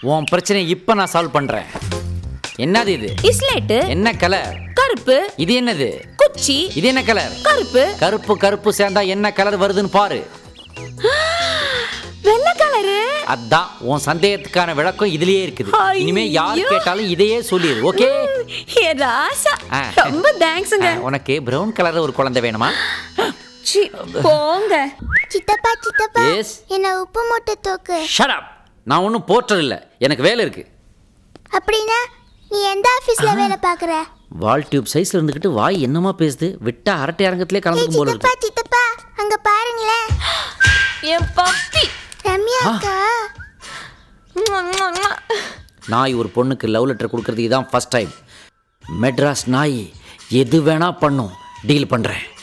உன் பிரச்சனையை இப்போ நான் சால்வ் பண்றேன் என்னது இது இஸ்லேட்டு என்ன கலர் கருப்பு இது என்னது குச்சி இது என்ன கலர் கருப்பு கருப்பு கருப்பு சேர்ந்தா என்ன கலர் வருதுன்னு பாரு வெள்ளை கலரு அதான் உன் சந்தேகத்துக்கான விளக்கம் இதுலயே இருக்குது இனிமே யார் ஐயோ. கேட்டாலும் இதையே சொல்லிடு ஓகே ஏ ராசா ஆ. ரொம்ப தேங்க்ஸுங்க உனக்கு பிரவுன் கலர் ஒரு குழந்தை வேணுமா சி, போங்க சித்தப்பா சித்தப்பா Yes? என்ன உப்பு மூட்டை தூக்கு ஷட் அப் நான் ஒன்றும் போர்ட்டர் இல்லை எனக்கு வேலை இருக்கு அப்படின்னா நீ எந்த ஆபீஸ்ல வேலை பாக்குற வால் டியூப் சைஸ்ல இருந்துக்கிட்டு வாய் என்னமா பேசுது விட்டா அரட்டை அரங்கத்திலே ஏய் கலந்துக்கும் போல சித்தப்பா இருக்கு சித்தப்பா அங்க பாருங்களேன் என் பப்பி ரம்யா அக்கா நாய் ஒரு பொண்ணுக்கு லவ் லெட்டர் கொடுக்கறது இதான் ஃபர்ஸ்ட் டைம் மெட்ராஸ் நாய் எது வேணா பண்ணும் டீல் பண்றேன்